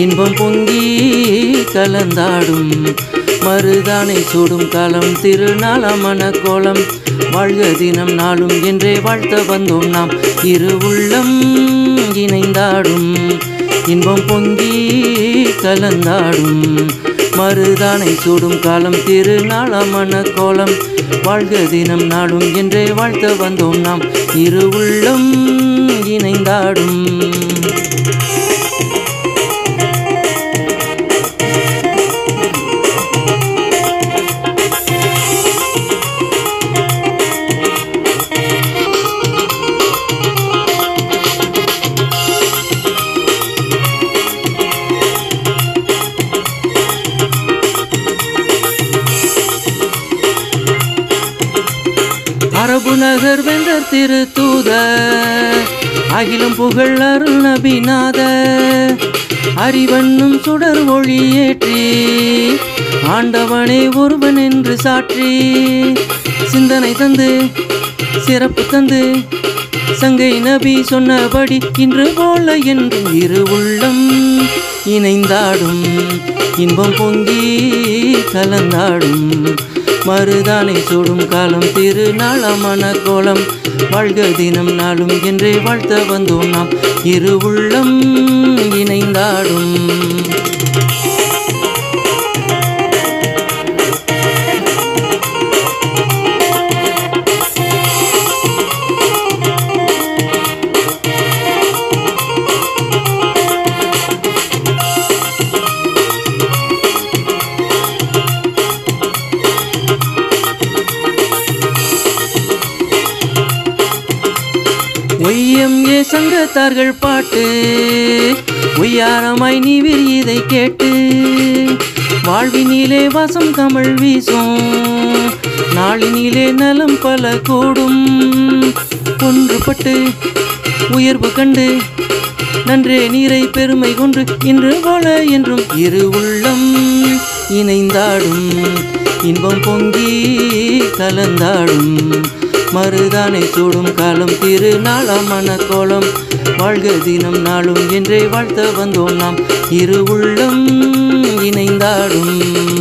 இன்பம் பொங்கி கலந்தாடும் மருதானை சூடும் காலம் திருநாளமன கோலம் வாழ்க தினம் நாளும் என்றே வாழ்த்த வந்தோம் நாம் இரு உள்ளம் இணைந்தாடும் இன்பம் பொங்கி கலந்தாடும் மருதானை சூடும் காலம் திருநாளமன கோலம் வாழ்க தினம் நாளும் என்றே வாழ்த்த வந்தோம் நாம் இரு உள்ளம் இணைந்தாடும் அரபு நகர் வென்ற திரு தூத அகிலம் புகழ் அருள் நபிநாத அறிவண்ணும் சுடர் ஒளி ஏற்றி ஆண்டவனே ஒருவன் என்று சாற்றி சிந்தனை தந்து சிறப்பு தந்து சங்கை நபி சொன்னபடி இன்று போல என்று இரு உள்ளம் இணைந்தாடும் இன்பம் பொங்கி கலந்தாடும் மருதானை சூடும் காலம் திருநாளமான கோலம் வாழ்க தினம் நாளும் என்றே வாழ்த்த வந்தோம் நாம் இரு உள்ளம் இணைந்தாடும் ஒய்எம்ஏ சங்கத்தார்கள் பாட்டு ஒய்யாரமாய் நீ இதை கேட்டு வாழ்வினிலே வாசம் கமழ் வீசும் நாளினிலே நலம் பல கூடும் ஒன்றுபட்டு உயர்வு கண்டு நன்றே நீரை பெருமை கொன்று இன்று போல என்றும் இரு உள்ளம் இணைந்தாடும் இன்பம் பொங்கி கலந்தாடும் மருதானை சூடும் காலம் திருநாளமான கோலம் வாழ்க தினம் நாளும் என்றே வாழ்த்த வந்தோம் நாம் இரு உள்ளம் இணைந்தாடும்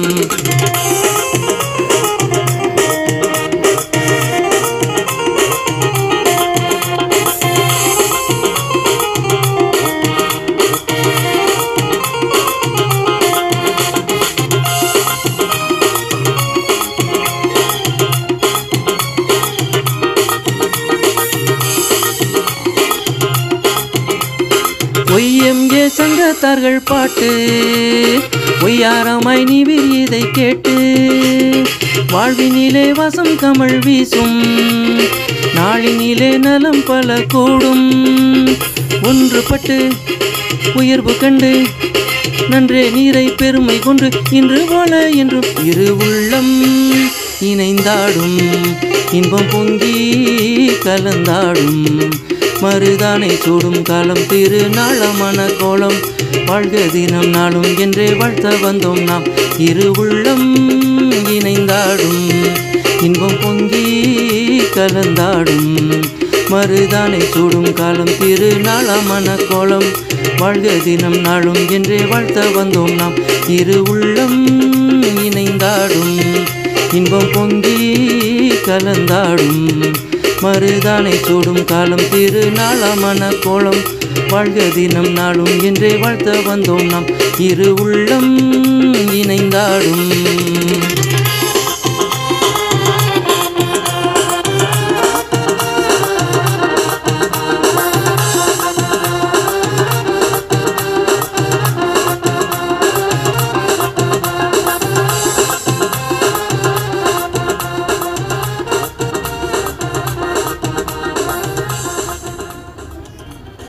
ஒய்எம்ஏ சங்கத்தார்கள் பாட்டு ஒய்யாரமாய் நீ இதை கேட்டு வாழ்வினிலே வாசம் கமழ் வீசும் நாளினிலே நலம் பல கூடும் ஒன்றுபட்டு உயர்வு கண்டு நன்றே நீரை பெருமை கொன்று இன்று போல என்றும் இரு உள்ளம் இணைந்தாடும் இன்பம் பொங்கி கலந்தாடும் மருதானை சூடும் காலம் திருநாளமான கோலம் வாழ்க தினம் நாளும் என்றே வாழ்த்த வந்தோம் நாம் இரு உள்ளம் இணைந்தாடும் இன்பம் பொங்கி கலந்தாடும் மருதானை சூடும் காலம் திருநாளமான கோலம் வாழ்க தினம் நாளும் என்றே வாழ்த்த வந்தோம் நாம் இரு உள்ளம் இணைந்தாடும் இன்பம் பொங்கி கலந்தாடும் மருதானை சூடும் காலம் திருநாளமான கோலம் வாழ்க தினம் நாளும் என்றே வாழ்த்த வந்தோம் நாம் இரு உள்ளம் இணைந்தாடும்